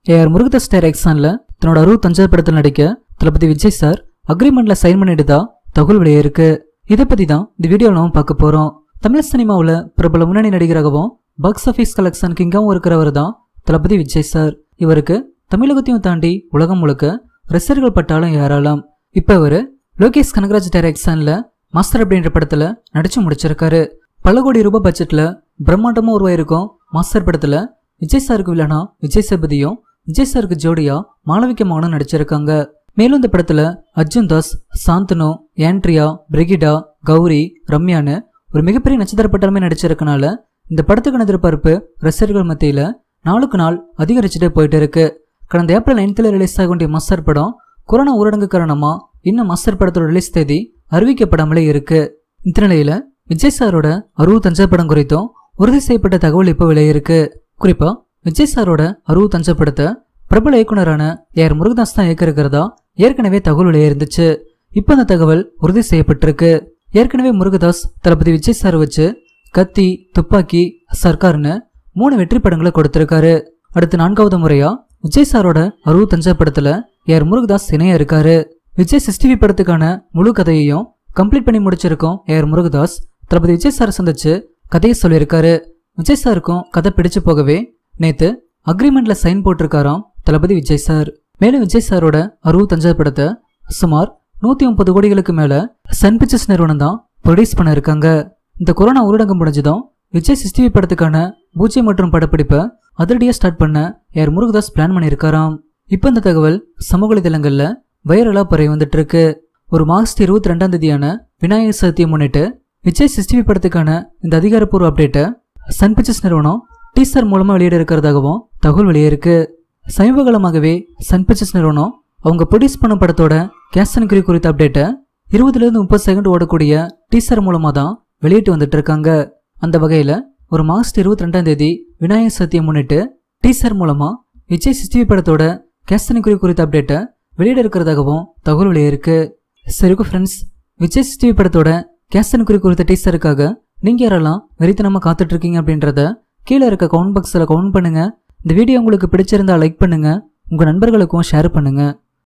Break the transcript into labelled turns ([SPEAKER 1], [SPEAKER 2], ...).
[SPEAKER 1] AR Murugadoss டைரக்ஷன்ல தன்னோட அறுபத்தஞ்சாவது படத்தில் நடிக்க தளபதி விஜய் சார் அக்ரிமெண்ட்ல சைன் பண்ணிட்டு தகவல் வெளியிருக்கு இதை பத்தி தான் இந்த வீடியோவில் நம்ம பார்க்க போறோம் தமிழ் சினிமாவில் பிரபல முன்னணி நடிகராகவும் பாக்ஸ் ஆஃபீஸ் கலெக்ஷன் கிங்காகவும் இருக்கிறவர் தான் தளபதி விஜய் சார் இவருக்கு தமிழகத்தையும் தாண்டி உலகம் முழுக்க ரசிகர்கள் பட்டாலும் ஏராளம் இப்போ இவர் லோகேஷ் கனகராஜ் டைரக்ஷன்ல மாஸ்டர் அப்படின்ற படத்துல நடிச்சு முடிச்சிருக்காரு பல கோடி ரூபாய் பட்ஜெட்ல பிரம்மாண்டமா உருவாயிருக்கும் மாஸ்டர் படத்துல விஜய் சாருக்கு வில்லனா விஜய் சேபதியும் விஜய் சாருக்கு ஜோடியா மாளவிக மகனும் நடிச்சிருக்காங்க மேலும் இந்த படத்துல அர்ஜுன் தாஸ் சாந்தனு ஆண்ட்ரியா பிரிகிடா கௌரி ரம்யான்னு ஒரு மிகப்பெரிய நட்சத்திர பட்டாலுமே நடிச்சிருக்கனால இந்த படத்துக்கான எதிர்பார்ப்பு ரசிகர்கள் மத்தியில நாளுக்கு நாள் அதிகரிச்சுட்டே போயிட்டு இருக்கு கடந்த ஏப்ரல் நைன்த்தில் ரிலீஸ் ஆக வேண்டிய மாஸ்டர் படம் கொரோனா ஊரடங்கு காரணமா இன்னும் மாஸ்டர் படத்தோட ரிலீஸ் தேதி அறிவிக்கப்படாமலே இருக்கு இந்த நிலையில விஜய் சாரோட அறுபத்தஞ்சா படம் குறித்தும் உறுதி செய்யப்பட்ட தகவல் இப்போ வெளியிருக்கு குறிப்பா விஜய் சாரோட அறுபத்தஞ்சா படத்தை பிரபல இயக்குனரான ஏஆர் முருகதாஸ் தான் இயக்க இருக்கிறதா ஏற்கனவே தகவல் வெளியிருந்துச்சு இப்போ அந்த தகவல் உறுதி செய்யப்பட்டிருக்கு ஏற்கனவே முருகதாஸ் தளபதி விஜய் சார் வச்சு கத்தி துப்பாக்கி சர்க்கார்னு மூணு வெற்றி படங்களை கொடுத்திருக்காரு அடுத்து நான்காவது முறையா விஜய் சாரோட அறுபத்தஞ்சா படத்துல ஏஆர் முருகதாஸ் இணையா இருக்காரு விஜய் சிஸ்டிவி படத்துக்கான முழு கதையையும் கம்ப்ளீட் பண்ணி முடிச்சிருக்கோம் ஏஆர் முருகதாஸ் தளபதி விஜய் சார் சந்திச்சு கதையை சொல்லியிருக்காரு விஜய் சாருக்கும் கதை பிடிச்சு போகவே நேத்து அக்ரிமெண்ட்ல சைன் போட்டிருக்காராம் தளபதி விஜய் சார் மேலும் விஜய் சாரோட அறுபத்தஞ்சாவது படத்தை சுமார் நூத்தி முப்பது கோடிகளுக்கு மேல சன் பிக்சர்ஸ் நிறுவனம் தான் ப்ரொடியூஸ் பண்ண இருக்காங்க இந்த கொரோனா ஊரடங்கு முடிஞ்சதும் விஜய் சிஸ்டிவி படத்துக்கான பூஜை மற்றும் படப்பிடிப்பை அதிரடியா ஸ்டார்ட் பண்ண யார் முருகதாஸ் பிளான் பண்ணியிருக்காராம் இப்போ இந்த தகவல் சமூக வலைதளங்கள்ல வைரலா பரவி வந்துட்டு இருக்கு ஒரு மார்ச் இருபத்தி ரெண்டாம் தேதியான விநாயகர் சதுர்த்தியை முன்னிட்டு விஜய் சிஸ்டிவி படத்துக்கான இந்த அதிகாரப்பூர்வ அப்டேட்டை சன் பிக்சர்ஸ் நிறுவனம் டீசர் மூலமா வெளியிட இருக்கிறதாகவும் தகவல் வெளியிருக்கு சமீப காலமாகவே சன் பிக்சர்ஸ் நிறுவனம் அவங்க ப்ரொடியூஸ் பண்ண படத்தோட கேஷ் அண்ட் கிரி குறித்த அப்டேட்டை இருபதுலேருந்து முப்பது செகண்ட் ஓடக்கூடிய டீசர் மூலமாக தான் வெளியிட்டு வந்துட்டு இருக்காங்க அந்த வகையில் ஒரு மார்ச் இருபத்தி ரெண்டாம் தேதி விநாயகர் சதுர்த்தியை முன்னிட்டு டீசர் மூலமாக விஜய் சிஸ்டிவி படத்தோட கேஷ் அண்ட் கிரி குறித்த அப்டேட்டை வெளியிட இருக்கிறதாகவும் தகவல் வெளியிருக்கு சரி ஃப்ரெண்ட்ஸ் விஜய் சிஸ்டிவி படத்தோட கேஷ் அண்ட் கிரி குறித்த டீசருக்காக நீங்கள் யாரெல்லாம் வெறித்தனமாக காத்துட்டு இருக்கீங்க அப்படின்றத கீழே இருக்க கவுண்ட் பாக்ஸில் கவுண்ட் பண்ணுங்க இந்த வீடியோ உங்களுக்கு பிடிச்சிருந்தா லைக் பண்ணுங்க உங்கள் நண்பர்களுக்கும் ஷேர் பண்ணுங்க